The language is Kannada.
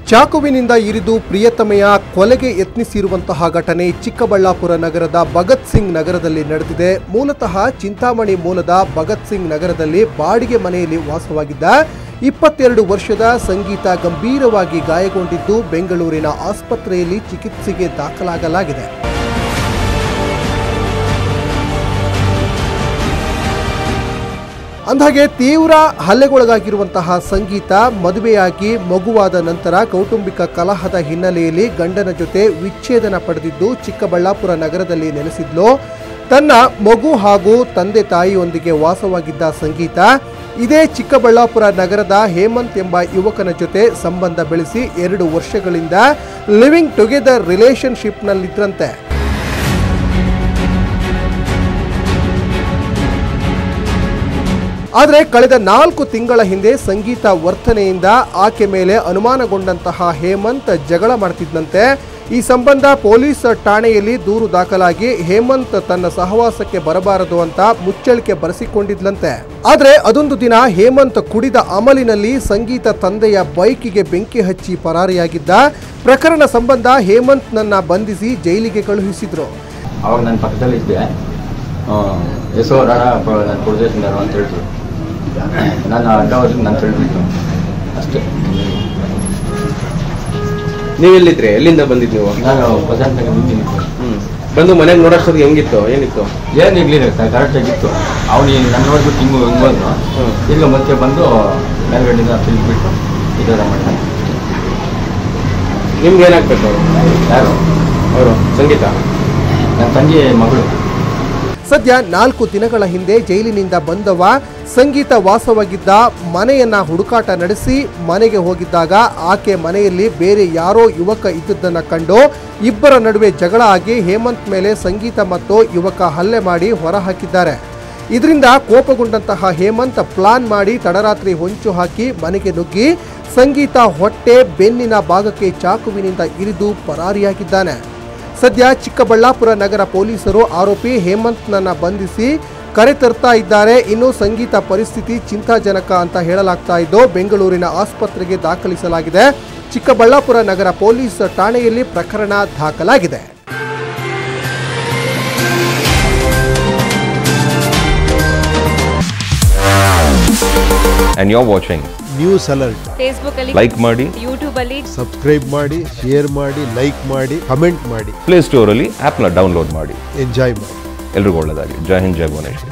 ಚಾಕುವಿನಿಂದ ಇರಿದು ಪ್ರಿಯತಮೆಯ ಕೊಲೆಗೆ ಯತ್ನಿಸಿರುವಂತಹ ಘಟನೆ ಚಿಕ್ಕಬಳ್ಳಾಪುರ ನಗರದ ಭಗತ್ ಸಿಂಗ್ ನಗರದಲ್ಲಿ ನಡೆದಿದೆ ಮೂಲತಃ ಚಿಂತಾಮಣಿ ಮೂಲದ ಭಗತ್ ಸಿಂಗ್ ನಗರದಲ್ಲಿ ಬಾಡಿಗೆ ಮನೆಯಲ್ಲಿ ವಾಸವಾಗಿದ್ದ ಇಪ್ಪತ್ತೆರಡು ವರ್ಷದ ಸಂಗೀತ ಗಂಭೀರವಾಗಿ ಗಾಯಗೊಂಡಿದ್ದು ಬೆಂಗಳೂರಿನ ಆಸ್ಪತ್ರೆಯಲ್ಲಿ ಚಿಕಿತ್ಸೆಗೆ ದಾಖಲಾಗಲಾಗಿದೆ ಅಂದಹಾಗೆ ತೀವ್ರ ಹಲ್ಲೆಗೊಳಗಾಗಿರುವಂತಹ ಸಂಗೀತ ಮದುವೆಯಾಗಿ ಮಗುವಾದ ನಂತರ ಕೌಟುಂಬಿಕ ಕಲಹದ ಹಿನ್ನೆಲೆಯಲ್ಲಿ ಗಂಡನ ಜೊತೆ ವಿಚ್ಛೇದನ ಪಡೆದಿದ್ದು ಚಿಕ್ಕಬಳ್ಳಾಪುರ ನಗರದಲ್ಲಿ ನೆಲೆಸಿದ್ಲು ತನ್ನ ಮಗು ಹಾಗೂ ತಂದೆ ತಾಯಿಯೊಂದಿಗೆ ವಾಸವಾಗಿದ್ದ ಸಂಗೀತ ಇದೇ ಚಿಕ್ಕಬಳ್ಳಾಪುರ ನಗರದ ಹೇಮಂತ್ ಎಂಬ ಯುವಕನ ಜೊತೆ ಸಂಬಂಧ ಬೆಳೆಸಿ ಎರಡು ವರ್ಷಗಳಿಂದ ಲಿವಿಂಗ್ ಟುಗೆದರ್ ರಿಲೇಶನ್ಶಿಪ್ನಲ್ಲಿದ್ರಂತೆ ಆದರೆ ಕಳೆದ ನಾಲ್ಕು ತಿಂಗಳ ಹಿಂದೆ ಸಂಗೀತ ವರ್ತನೆಯಿಂದ ಆಕೆ ಮೇಲೆ ಅನುಮಾನಗೊಂಡಂತಹ ಹೇಮಂತ್ ಜಗಳ ಮಾಡ್ತಿದ್ದಂತೆ ಈ ಸಂಬಂಧ ಪೊಲೀಸ್ ಠಾಣೆಯಲ್ಲಿ ದೂರು ದಾಖಲಾಗಿ ಹೇಮಂತ್ ತನ್ನ ಸಹವಾಸಕ್ಕೆ ಬರಬಾರದು ಅಂತ ಮುಚ್ಚಳಿಕೆ ಬರೆಸಿಕೊಂಡಿದ್ಲಂತೆ ಆದ್ರೆ ಅದೊಂದು ದಿನ ಹೇಮಂತ್ ಕುಡಿದ ಅಮಲಿನಲ್ಲಿ ಸಂಗೀತ ತಂದೆಯ ಬೈಕಿಗೆ ಬೆಂಕಿ ಹಚ್ಚಿ ಪರಾರಿಯಾಗಿದ್ದ ಪ್ರಕರಣ ಸಂಬಂಧ ಹೇಮಂತ್ ನನ್ನ ಬಂಧಿಸಿ ಜೈಲಿಗೆ ಕಳುಹಿಸಿದ್ರು ಅವಾಗ ನನ್ನ ಪಕ್ಕದಲ್ಲಿ ಇದ್ದೆ ಎಸೋ ರಾಣ ನಾನು ಕುಡ್ದೇಶಿಂದಾರು ಅಂತ ಹೇಳಿದ್ರು ನಾನು ಅಡ್ಡ ಹೋದ್ರೆ ನಾನು ತಿಳಿದ್ಬಿಟ್ಟು ಅಷ್ಟೇ ನೀವೆಲ್ಲಿದ್ರಿ ಎಲ್ಲಿಂದ ಬಂದಿದ್ ನೀವು ನಾನು ಪ್ರೆಸೆಂಟ್ನಾಗ ನಿಂತೀನಿ ಹ್ಮ್ ಬಂದು ಮನೆಗೆ ನೋಡೋಷ್ಟೊತ್ತಿಗೆ ಹೆಂಗಿತ್ತು ಏನಿತ್ತು ಏನು ಇರಲಿಲ್ಲ ಕರೆಕ್ಟಾಗಿತ್ತು ಅವನು ನನ್ನ ನೋಡ್ಬಿಟ್ಟು ಹಿಂಗೆ ಹಿಂಗೆ ಬಂದು ಹ್ಮ್. ಈಗ ಮತ್ತೆ ಬಂದು ಮೇಲ್ಗಡೆಯಿಂದ ತಿಳಿದ್ಬಿಟ್ಟು ಈ ಥರ ಮಾಡಿದ ನಿಮ್ಗೆ ಏನಾಗ್ಬೇಕು ಅವರು ಯಾರು ಅವರು ಸಂಗೀತ ನನ್ನ ತಂಗಿ ಮಗಳು ಸದ್ಯ ನಾಲ್ಕು ದಿನಗಳ ಹಿಂದೆ ಜೈಲಿನಿಂದ ಬಂದವ ಸಂಗೀತ ವಾಸವಾಗಿದ್ದ ಮನೆಯನ್ನ ಹುಡುಕಾಟ ನಡೆಸಿ ಮನೆಗೆ ಹೋಗಿದ್ದಾಗ ಆಕೆ ಮನೆಯಲ್ಲಿ ಬೇರೆ ಯಾರೋ ಯುವಕ ಇದ್ದದ್ದನ್ನ ಕಂಡು ಇಬ್ಬರ ನಡುವೆ ಜಗಳ ಆಗಿ ಹೇಮಂತ್ ಮೇಲೆ ಸಂಗೀತ ಮತ್ತು ಯುವಕ ಹಲ್ಲೆ ಮಾಡಿ ಹೊರಹಾಕಿದ್ದಾರೆ ಇದರಿಂದ ಕೋಪಗೊಂಡಂತಹ ಹೇಮಂತ್ ಪ್ಲಾನ್ ಮಾಡಿ ತಡರಾತ್ರಿ ಹೊಂಚು ಹಾಕಿ ಮನೆಗೆ ನುಗ್ಗಿ ಸಂಗೀತ ಹೊಟ್ಟೆ ಬೆನ್ನಿನ ಭಾಗಕ್ಕೆ ಚಾಕುವಿನಿಂದ ಇರಿದು ಪರಾರಿಯಾಗಿದ್ದಾನೆ ಸದ್ಯ ಚಿಕ್ಕಬಳ್ಳಾಪುರ ನಗರ ಪೊಲೀಸರು ಆರೋಪಿ ಹೇಮಂತ್ನನ್ನ ಬಂಧಿಸಿ ಕರೆತರ್ತಾ ಇದ್ದಾರೆ ಇನ್ನು ಸಂಗೀತ ಪರಿಸ್ಥಿತಿ ಚಿಂತಾಜನಕ ಅಂತ ಹೇಳಲಾಗ್ತಾ ಇದ್ದು ಬೆಂಗಳೂರಿನ ಆಸ್ಪತ್ರೆಗೆ ದಾಖಲಿಸಲಾಗಿದೆ ಚಿಕ್ಕಬಳ್ಳಾಪುರ ನಗರ ಪೊಲೀಸ್ ಠಾಣೆಯಲ್ಲಿ ಪ್ರಕರಣ ದಾಖಲಾಗಿದೆ and you're watching. News alert Facebook ಅಲ್ಲಿ Like ಮಾಡಿ ಯೂಟ್ಯೂಬ್ ಅಲ್ಲಿ ಸಬ್ಸ್ಕ್ರೈಬ್ ಮಾಡಿ ಶೇರ್ ಮಾಡಿ ಲೈಕ್ ಮಾಡಿ ಕಮೆಂಟ್ ಮಾಡಿ ಪ್ಲೇ ಸ್ಟೋರಲ್ಲಿ ಆ್ಯಪ್ನ ಡೌನ್ಲೋಡ್ ಮಾಡಿ ಎಂಜಾಯ್ ಮಾಡಿ ಎಲ್ರಿಗೂ ಒಳ್ಳೆಯದಾಗಲಿ ಜೈ ಹಿಂದ್ ಜೈ ಭುವನೇಶ್ವರ್